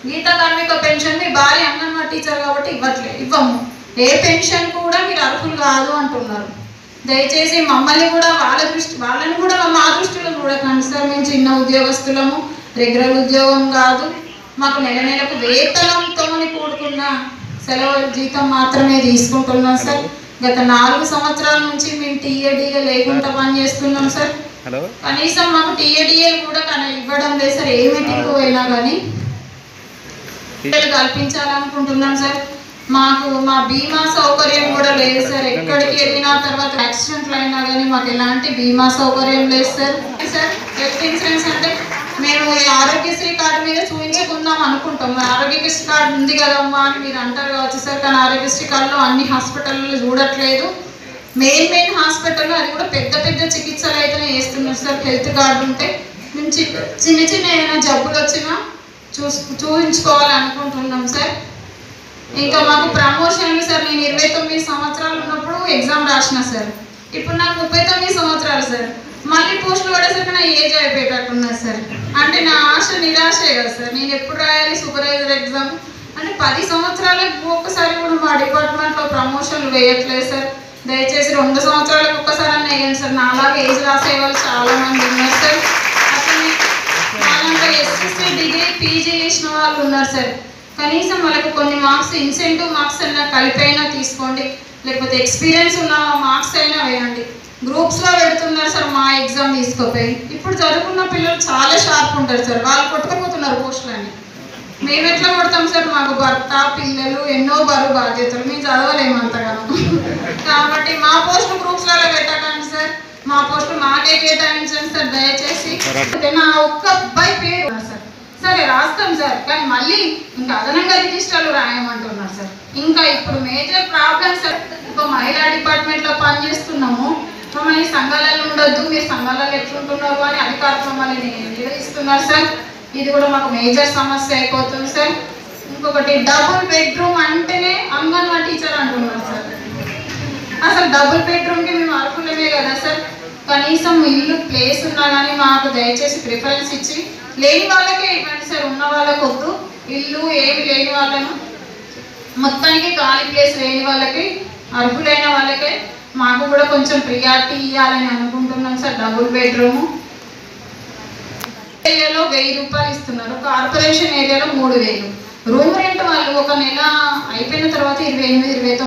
గీత కార్మిక పెన్షన్ మీ భార్య అంగన్వాడీ టీచర్ కాబట్టి ఇవ్వట్లేదు ఇవ్వము ఏ పెన్షన్ కూడా మీరు అర్హులు కాదు అంటున్నారు దయచేసి మమ్మల్ని కూడా వాళ్ళ దృష్టి వాళ్ళని కూడా మా దృష్టిలో చూడకండి సార్ మేము చిన్న ఉద్యోగస్తులము రెగ్యులర్ ఉద్యోగం కాదు మాకు నెల నెలకు వేతనంతో కూడుకున్న సెలవు జీతం మాత్రమే తీసుకుంటున్నాం సార్ గత నాలుగు సంవత్సరాల నుంచి మేము టీఏడీఏ లేకుండా పనిచేస్తున్నాం సార్ హలో కనీసం మాకు టీఏడీఏలు కూడా కన- ఇవ్వడం లేదు సార్ ఏ మీటింగ్ పోయినా కానీ కల్పించాలనుకుంటున్నాం సార్ మాకు మా బీమా సౌకర్యం కూడా లేదు సార్ ఎక్కడికి వెళ్ళినా తర్వాత యాక్సిడెంట్లు అయినా కానీ మాకు ఎలాంటి బీమా సౌకర్యం లేదు సార్ సార్ హెల్త్ ఇన్సూరెన్స్ అంటే మేము ఈ ఆరోగ్యశ్రీ కార్డు మీద చూపించుకుందాం అనుకుంటాం మరి ఆరోగ్యశ్రీ కార్డు ఉంది కదమ్మా అని మీరు అంటారు కావచ్చు సార్ కానీ ఆరోగ్యశ్రీ కార్డులో అన్ని హాస్పిటల్లో చూడట్లేదు మెయిన్ మెయిన్ హాస్పిటల్లో అది కూడా పెద్ద పెద్ద చికిత్సలు అయితేనే చేస్తున్నారు సార్ హెల్త్ కార్డు ఉంటే మేము చి- చిన్న చిన్న ఏమైనా జబ్బులు వచ్చినా చూసు చూపించుకోవాలనుకుంటున్నాం సార్ ఇంకా మాకు ప్రమోషన్లు సార్ నేను ఇరవై తొమ్మిది సంవత్సరాలు ఉన్నప్పుడు ఎగ్జామ్ రాసిన సార్ ఇప్పుడు నాకు ముప్పై తొమ్మిది సంవత్సరాలు సార్ మళ్ళీ పోస్టులు పడేసరికి నా ఏజ్ అయిపోయేటట్టున్నది సార్ అంటే నా ఆశ నిరాశే కదా సార్ నేను ఎప్పుడు రాయాలి సూపర్వైజర్ ఎగ్జామ్ అంటే పది సంవత్సరాలకు ఒక్కసారి కూడా మా డిపార్ట్మెంట్లో ప్రమోషన్లు వేయట్లేదు సార్ దయచేసి రెండు సంవత్సరాలకు ఒక్కసారి అన్న వేయండి సార్ నాలాగా ఏజ్ రాసే వాళ్ళు చాలా మంది ఉన్నారు సార్ అట్లనే వాళ్ళంతా ఎస్ఎస్సీ డిగ్రీ పీజీ చేసిన వాళ్ళు ఉన్నారు సార్ కనీసం వాళ్ళకి కొన్ని మార్క్స్ ఇన్సెంటివ్ మార్క్స్ అయినా కలిపి అయినా తీసుకోండి లేకపోతే ఎక్స్పీరియన్స్ ఉన్న మార్క్స్ అయినా వేయండి గ్రూప్స్లో పెడుతున్నారు సార్ మా ఎగ్జామ్ తీసుకోపోయి ఇప్పుడు చదువుకున్న పిల్లలు చాలా షార్ప్ ఉంటారు సార్ వాళ్ళు కొట్టుకుపోతున్నారు పోస్టులని మేము ఎట్లా కొడతాం సార్ మాకు భర్త పిల్లలు ఎన్నో బరువు బాధ్యతలు మేము చదవలేము అంతగానో కాబట్టి మా పోస్ట్ గ్రూప్స్లలో పెట్టకండి సార్ మా పోస్ట్ మాకే కేటాయించండి సార్ దయచేసి అంటే నా ఒక్క అబ్బాయి పేరు ఉన్నారు సార్ సరే రాస్తాం సార్ కానీ మళ్ళీ ఇంకా అదనంగా రిజిస్టర్లు రాయమంటున్నారు సార్ ఇంకా ఇప్పుడు మేజర్ ప్రాబ్లమ్ సార్ ఒక మహిళా డిపార్ట్మెంట్లో పనిచేస్తున్నాము మమ్మల్ని సంఘాలలో ఉండొద్దు మీరు సంఘాలలో ఎట్లుంటున్నారు అని అధికారులు మమ్మల్ని నిర్వహిస్తున్నారు సార్ ఇది కూడా మాకు మేజర్ సమస్య అయిపోతుంది సార్ ఇంకొకటి డబుల్ బెడ్రూమ్ అంటేనే అంగన్వాడీ టీచర్ అంటున్నారు సార్ అసలు డబుల్ బెడ్రూమ్కి మేము అర్హులమే కదా సార్ కనీసం ఇల్లు ప్లేస్ ఉన్నా కానీ మాకు దయచేసి ప్రిఫరెన్స్ ఇచ్చి లేని వాళ్ళకే ఇవ్వండి సార్ ఉన్న వాళ్ళకి వద్దు ఇల్లు ఏమి లేని వాళ్ళను మొత్తానికి ఖాళీ ప్లేస్ లేని వాళ్ళకి అర్హులైన వాళ్ళకే మాకు కూడా కొంచెం ప్రియారిటీ ఇవ్వాలని అనుకుంటున్నాం సార్ డబుల్ బెడ్రూము ఏరియాలో వెయ్యి రూపాయలు ఇస్తున్నారు కార్పొరేషన్ ఏరియాలో మూడు వేలు రూమ్ రెంట్ వాళ్ళు ఒక నెల అయిపోయిన తర్వాత ఇరవై ఎనిమిది ఇరవై తొమ్మిది